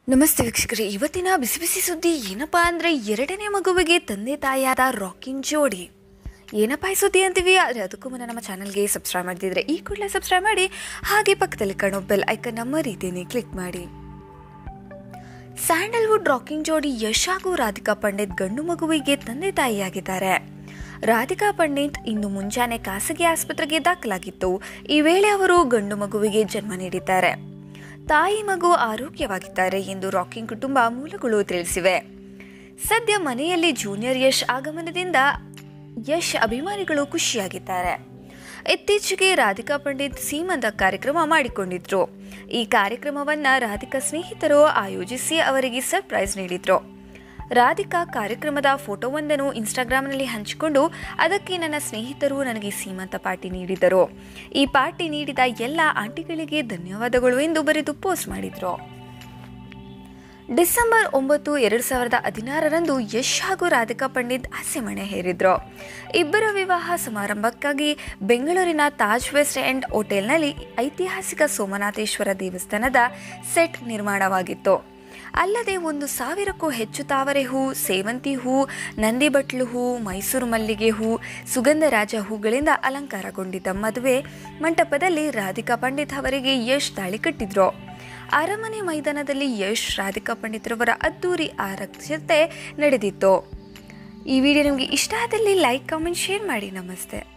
ನಮಸ್ತೆ ವೀಕ್ಷಕರೇ ಇವತ್ತಿನ ಬಿಸಿ ಬಿಸಿ ಸುದ್ದಿ ಏನಪ್ಪಾ ಅಂದರೆ ಎರಡನೇ ಮಗುವಿಗೆ ತಂದೆ ತಾಯಿಯಾದ ರಾಕಿಂಗ್ ಜೋಡಿ ಏನಪ್ಪ ಈ ಸುದ್ದಿ ಅಂತೀವಿ ಆದರೆ ಅದಕ್ಕೂ ಮುನ್ನ ನಮ್ಮ ಚಾನಲ್ಗೆ ಸಬ್ಸ್ಕ್ರೈಬ್ ಮಾಡ್ತಿದ್ರೆ ಈ ಕೂಡಲೇ ಸಬ್ಸ್ಕ್ರೈಬ್ ಮಾಡಿ ಹಾಗೆ ಪಕ್ಕದಲ್ಲಿ ಕಾಣೋ ಬೆಲ್ ಐಕನ್ ನಮ್ಮ ರೀತಿಯೇ ಕ್ಲಿಕ್ ಮಾಡಿ ಸ್ಯಾಂಡಲ್ವುಡ್ ರಾಕಿಂಗ್ ಜೋಡಿ ಯಶ್ ಹಾಗೂ ರಾಧಿಕಾ ಪಂಡಿತ್ ಗಂಡು ಮಗುವಿಗೆ ತಂದೆ ತಾಯಿಯಾಗಿದ್ದಾರೆ ರಾಧಿಕಾ ಪಂಡಿತ್ ಇಂದು ಮುಂಜಾನೆ ಖಾಸಗಿ ಆಸ್ಪತ್ರೆಗೆ ದಾಖಲಾಗಿತ್ತು ಈ ವೇಳೆ ಅವರು ಗಂಡು ಮಗುವಿಗೆ ಜನ್ಮ ನೀಡಿದ್ದಾರೆ ತಾಯಿ ಮಗು ಆರೋಗ್ಯವಾಗಿದ್ದಾರೆ ಎಂದು ರಾಕಿಂಗ್ ಕುಟುಂಬ ಮೂಲಗಳು ತಿಳಿಸಿವೆ ಸದ್ಯ ಮನೆಯಲ್ಲಿ ಜೂನಿಯರ್ ಯಶ್ ಆಗಮನದಿಂದ ಯಶ್ ಅಭಿಮಾನಿಗಳು ಖುಷಿಯಾಗಿದ್ದಾರೆ ಇತ್ತೀಚೆಗೆ ರಾಧಿಕಾ ಪಂಡಿತ್ ಸೀಮಂತ ಕಾರ್ಯಕ್ರಮ ಮಾಡಿಕೊಂಡಿದ್ರು ಈ ಕಾರ್ಯಕ್ರಮವನ್ನ ರಾಧಿಕಾ ಸ್ನೇಹಿತರು ಆಯೋಜಿಸಿ ಅವರಿಗೆ ಸರ್ಪ್ರೈಸ್ ನೀಡಿದ್ರು ರಾಧಿಕಾ ಕಾರ್ಯಕ್ರಮದ ಫೋಟೋವೊಂದನ್ನು ಇನ್ಸ್ಟಾಗ್ರಾಮ್ನಲ್ಲಿ ಹಂಚಿಕೊಂಡು ಅದಕ್ಕೆ ನನ್ನ ಸ್ನೇಹಿತರು ನನಗೆ ಸೀಮಂತ ಪಾರ್ಟಿ ನೀಡಿದರು ಈ ಪಾರ್ಟಿ ನೀಡಿದ ಎಲ್ಲ ಆಂಟಿಗಳಿಗೆ ಧನ್ಯವಾದಗಳು ಎಂದು ಬರೆದು ಪೋಸ್ಟ್ ಮಾಡಿದ್ರು ಡಿಸೆಂಬರ್ ಒಂಬತ್ತು ಎರಡು ಸಾವಿರದ ಹದಿನಾರರಂದು ಯಶ್ ಹಾಗೂ ರಾಧಿಕಾ ಪಂಡಿತ್ ಹಸೆಮಣೆ ಹೇರಿದ್ರು ಇಬ್ಬರ ವಿವಾಹ ಸಮಾರಂಭಕ್ಕಾಗಿ ಬೆಂಗಳೂರಿನ ತಾಜ್ ವೆಸ್ಟ್ ಎಂಡ್ ಹೋಟೆಲ್ನಲ್ಲಿ ಐತಿಹಾಸಿಕ ಸೋಮನಾಥೇಶ್ವರ ದೇವಸ್ಥಾನದ ಸೆಟ್ ನಿರ್ಮಾಣವಾಗಿತ್ತು ಅಲ್ಲದೆ ಒಂದು ಸಾವಿರಕ್ಕೂ ಹೆಚ್ಚು ತಾವರೆ ಹೂ ಸೇವಂತಿ ಹೂ ನಂದಿ ಬಟ್ಲು ಹೂ ಮೈಸೂರು ಮಲ್ಲಿಗೆ ಹೂ ಸುಗಂಧರಾಜ ಹೂಗಳಿಂದ ಅಲಂಕಾರಗೊಂಡಿದ್ದ ಮದುವೆ ಮಂಟಪದಲ್ಲಿ ರಾಧಿಕಾ ಪಂಡಿತ್ ಅವರಿಗೆ ಯಶ್ ತಾಳಿ ಕಟ್ಟಿದ್ರು ಅರಮನೆ ಮೈದಾನದಲ್ಲಿ ಯಶ್ ರಾಧಿಕಾ ಪಂಡಿತ್ರವರ ಅದ್ದೂರಿ ಆರಕ್ಷತೆ ನಡೆದಿತ್ತು ಈ ವಿಡಿಯೋ ನಿಮಗೆ ಇಷ್ಟ ಆದಲ್ಲಿ ಲೈಕ್ ಕಾಮೆಂಟ್ ಶೇರ್ ಮಾಡಿ ನಮಸ್ತೆ